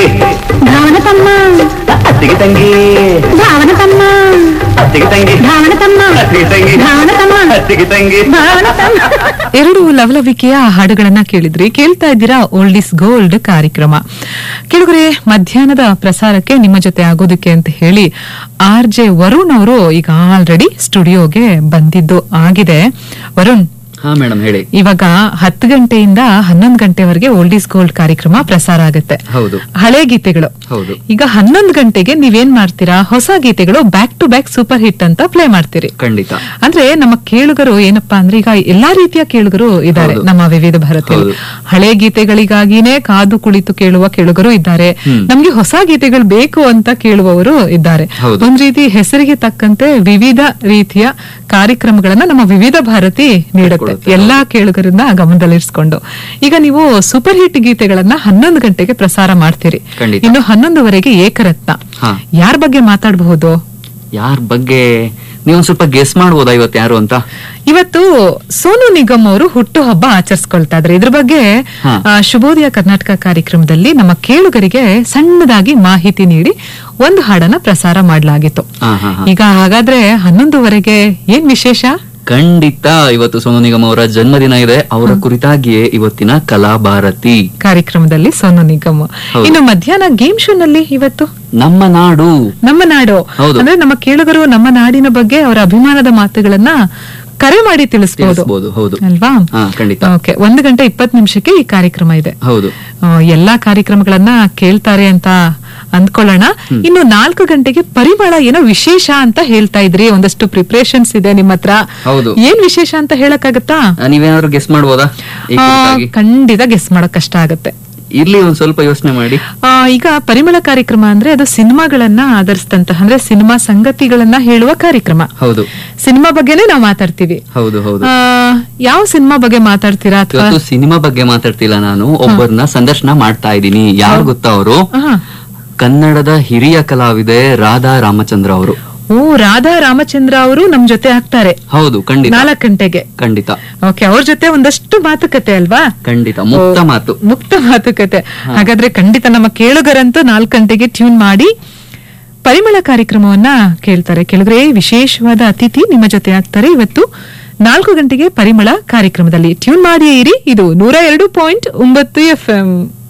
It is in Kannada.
ಭಾವನ ತಮ್ಮ ಅತ್ತಿಗೆ ತಂಗಿ ಭಾವನ ತಮ್ಮ ಅತ್ತಿಗೆ ತಂಗಿ ಭಾವನ ತಮ್ಮ ಅತ್ತಿಗೆ ತಂಗಿ ಭಾವನ ತಮ್ಮ ಅತ್ತಿಗೆ ತಂಗಿ ಭಾವನ ತಮ್ಮ ಎರಡು ಲವಲವಿಕೆಯ ಹಾಡುಗಳನ್ನ ಕೇಳಿದ್ರಿ ಕೇಳ್ತಾ ಇದ್ದೀರಾ ಓಲ್ಡ್ ಇಸ್ ಗೋಲ್ಡ್ ಕಾರ್ಯಕ್ರಮ ಕೆಳಗರೆ ಮಧ್ಯಾಹ್ನದ ಪ್ರಸಾರಕ್ಕೆ ನಿಮ್ಮ ಜೊತೆ ಆಗೋದಕ್ಕೆ ಅಂತ ಹೇಳಿ ಆರ್ ಜೆ ವರುಣ್ ಅವರು ಈಗ ಆಲ್ರೆಡಿ ಸ್ಟುಡಿಯೋಗೆ ಬಂದಿದ್ದು ಆಗಿದೆ ವರುಣ್ ಹಾ ಮೇಡಮ್ ಹೇಳಿ ಇವಾಗ ಹತ್ತು ಗಂಟೆಯಿಂದ ಹನ್ನೊಂದು ಗಂಟೆವರೆಗೆ ಓಲ್ಡ್ ಇಸ್ ಗೋಲ್ಡ್ ಕಾರ್ಯಕ್ರಮ ಪ್ರಸಾರ ಆಗುತ್ತೆ ಹೌದು ಹಳೆ ಗೀತೆಗಳು ಹೌದು ಈಗ ಹನ್ನೊಂದು ಗಂಟೆಗೆ ನೀವೇನ್ ಮಾಡ್ತೀರಾ ಹೊಸ ಗೀತೆಗಳು back to back super hit ಅಂತ ಪ್ಲೇ ಮಾಡ್ತೀರಿ ಖಂಡಿತ ಅಂದ್ರೆ ನಮ್ಮ ಕೇಳುಗರು ಏನಪ್ಪಾ ಅಂದ್ರೆ ಈಗ ಎಲ್ಲಾ ರೀತಿಯ ಕೇಳುಗರು ಇದ್ದಾರೆ ಹೌದು. ನಮ್ಮ ವಿವಿಧ ಭಾರತೀಯರು ಹೌದು. ಹಳೆ ಗೀತೆಗಳಿಗಾಗಿನೇ ಕಾದು ಕುಳಿತು ಕೇಳುವ ಕೇಳುಗರು ಇದ್ದಾರೆ ಹ್ಮ್. ನಮ್ಗೆ ಹೊಸ ಗೀತೆಗಳು ಬೇಕು ಅಂತ ಕೇಳುವವರು ಇದ್ದಾರೆ ಹೌದು. ಒಂದ್ ರೀತಿ ಹೆಸರಿಗೆ ತಕ್ಕಂತೆ ವಿವಿಧ ರೀತಿಯ ಕಾರ್ಯಕ್ರಮಗಳನ್ನ ನಮ್ಮ ವಿವಿಧ ಭಾರತಿ ನೀಡುತ್ತೆ ಕೊಡುತ್ತೆ, ಎಲ್ಲಾ ಕೇಳುಗರನ್ನ ಗಮನದಲ್ಲಿರಿಸಿಕೊಂಡು ಈಗ ನೀವು ಸೂಪರ್ ಹಿಟ್ ಗೀತೆಗಳನ್ನ ಹನ್ನೊಂದು ಗಂಟೆಗೆ ಪ್ರಸಾರ ಮಾಡ್ತೀರಿ ಖಂಡಿತ. ಇನ್ನು ಹನ್ನೊಂದುವರೆಗೆ ಏಕರತ್ನ ಹಾ. ಯಾರ ಬಗ್ಗೆ ಮಾತಾಡಬಹುದು ಯಾರ ಬಗ್ಗೆ ನೀವೊಂದ್ ಸ್ವಲ್ಪ ಗೆಸ್ ಮಾಡ್ಬೋದಾ ಇವತ್ತು ಯಾರು ಅಂತ ಇವತ್ತು ಸೋನು ನಿಗಮ್ ಅವರು ಹುಟ್ಟುಹಬ್ಬ ಆಚರಿಸ್ಕೊಳ್ತಾ ಇದ್ರೆ ಇದ್ರ ಬಗ್ಗೆ ಹಾ. ಆ, ಶುಭೋದಯ ಕರ್ನಾಟಕ ಕಾರ್ಯಕ್ರಮದಲ್ಲಿ ನಮ್ಮ ಕೇಳುಗರಿಗೆ ಸಣ್ಣದಾಗಿ ಮಾಹಿತಿ ನೀಡಿ ಒಂದು ಹಾಡನ್ನ ಪ್ರಸಾರ ಮಾಡಲಾಗಿತ್ತು ಹಾ, ಹಾ, ಹಾ. ಈಗ ಹಾಗಾದ್ರೆ ಹನ್ನೊಂದುವರೆಗೆ ಏನ್ ವಿಶೇಷ ಖಂಡಿತ ಇವತ್ತು ಸೋನು ನಿಗಮ್ ಅವರ ಜನ್ಮದಿನ ಇದೆ ಅವರ ಕುರಿತಾಗಿಯೇ ಇವತ್ತಿನ ಕಲಾಭಾರತಿ ಕಾರ್ಯಕ್ರಮದಲ್ಲಿ ಸೋನು ನಿಗಮ್ ಹೌದು. ಇನ್ನು ಮಧ್ಯಾಹ್ನ ಗೇಮ್ ಶೋ ನಲ್ಲಿ ಇವತ್ತು ನಮ್ಮ ನಾಡು ನಮ್ಮ ನಾಡು ಹೌದು. ಅಂದ್ರೆ ನಮ್ಮ ಕೇಳುಗರು ನಮ್ಮ ನಾಡಿನ ಬಗ್ಗೆ ಅವರ ಅಭಿಮಾನದ ಮಾತುಗಳನ್ನ ಕರೆ ಮಾಡಿ ತಿಳಿಸಬಹುದು ತಿಳಿಸ್ಬೋದು ಹೌದು ಅಲ್ವಾ ಹಾ ಖಂಡಿತ ಓಕೆ ಒಂದು ಗಂಟೆ ಇಪ್ಪತ್ತು ನಿಮಿಷಕ್ಕೆ ಈ ಕಾರ್ಯಕ್ರಮ ಇದೆ ಹೌದು ಆ, ಎಲ್ಲಾ ಕಾರ್ಯಕ್ರಮಗಳನ್ನ ಕೇಳ್ತಾರೆ ಅಂತ ಅಂದ್ಕೊಳ್ಳೋಣ ಇನ್ನು ನಾಲ್ಕು ಗಂಟೆಗೆ ಪರಿಮಳ ಏನೋ ವಿಶೇಷ ಅಂತ ಹೇಳ್ತಾ ಇದ್ರಿ ಒಂದಷ್ಟು ಪ್ರಿಪರೇಷನ್ಸ್ ಇದೆ ನಿಮ್ಮ ಹತ್ರ ಹೌದು. ಏನ್ ವಿಶೇಷ ಅಂತ ಹೇಳಕ್ಕಾಗತ್ತಾ ಆ, ನೀವೇನಾದ್ರು ಗೆಸ್ ಮಾಡ್ಬೋದಾ ಈ ಆ, ಕುರಿತಾಗಿ? ಖಂಡಿತ ಗೆಸ್ ಮಾಡಕ್ ಕಷ್ಟ ಆಗುತ್ತೆ ಇರ್ಲಿ ಒಂದ್ ಸ್ವಲ್ಪ ಯೋಚನೆ ಮಾಡಿ ಆ, ಈಗ ಪರಿಮಳ ಕಾರ್ಯಕ್ರಮ ಅಂದ್ರೆ ಅದು ಸಿನಿಮಾಗಳನ್ನ ಆಧರಿಸಿದಂತಹ ಅಂದ್ರೆ ಸಿನಿಮಾ ಸಂಗತಿಗಳನ್ನ ಹೇಳುವ ಕಾರ್ಯಕ್ರಮ ಹೌದು ಸಿನಿಮಾ ಬಗ್ಗೆನೇ ನಾವು ಮಾತಾಡ್ತೀವಿ ಹೌದು ಹೌದು ಆ, ಯಾವ ಸಿನಿಮಾ ಬಗ್ಗೆ ಮಾತಾಡ್ತೀರಾ ಅಥವಾ ಇವತ್ತು ಸಿನಿಮಾ ಬಗ್ಗೆ ಮಾತಾಡ್ತಿಲ್ಲ ನಾನು ಒಬ್ಬರನ್ನ ಸಂದರ್ಶನ ಮಾಡ್ತಾ ಇದ್ದೀನಿ ಯಾರು ಗೊತ್ತಾ ಅವರು ಕನ್ನಡದ ಹಿರಿಯ ಕಲಾವಿದೆ ರಾಧಾ ರಾಮಚಂದ್ರ ಅವರು ಓ ರಾಧಾ ರಾಮಚಂದ್ರ ಅವರು ನಮ್ ಜೊತೆ ಆಗ್ತಾರೆ ಹೌದು ಖಂಡಿತ ನಾಲ್ಕು ಗಂಟೆಗೆ ಖಂಡಿತ ಓಕೆ ಅವ್ರ ಜೊತೆ ಒಂದಷ್ಟು ಮಾತುಕತೆ ಅಲ್ವಾ ಖಂಡಿತ ಮುಕ್ತ ಓ, ಮಾತು ಮುಕ್ತ ಮಾತುಕತೆ ಹಾಗಾದ್ರೆ ಖಂಡಿತ ನಮ್ಮ ಕೇಳುಗರಂತೂ ನಾಲ್ಕು ಗಂಟೆಗೆ ಟ್ಯೂನ್ ಮಾಡಿ ಪರಿಮಳ ಕಾರ್ಯಕ್ರಮವನ್ನ ಕೇಳ್ತಾರೆ ಕೆಳಗರೆ ವಿಶೇಷವಾದ ಅತಿಥಿ ನಿಮ್ಮ ಜೊತೆ ಆಗ್ತಾರೆ ಇವತ್ತು ನಾಲ್ಕು ಗಂಟೆಗೆ ಪರಿಮಳ ಕಾರ್ಯಕ್ರಮದಲ್ಲಿ ಟ್ಯೂನ್ ಮಾಡಿಯೇ ಇರಿ ಇದು ನೂರ ಎರಡು ಪಾಯಿಂಟ್ ಒಂಬತ್ತು ಎಫ್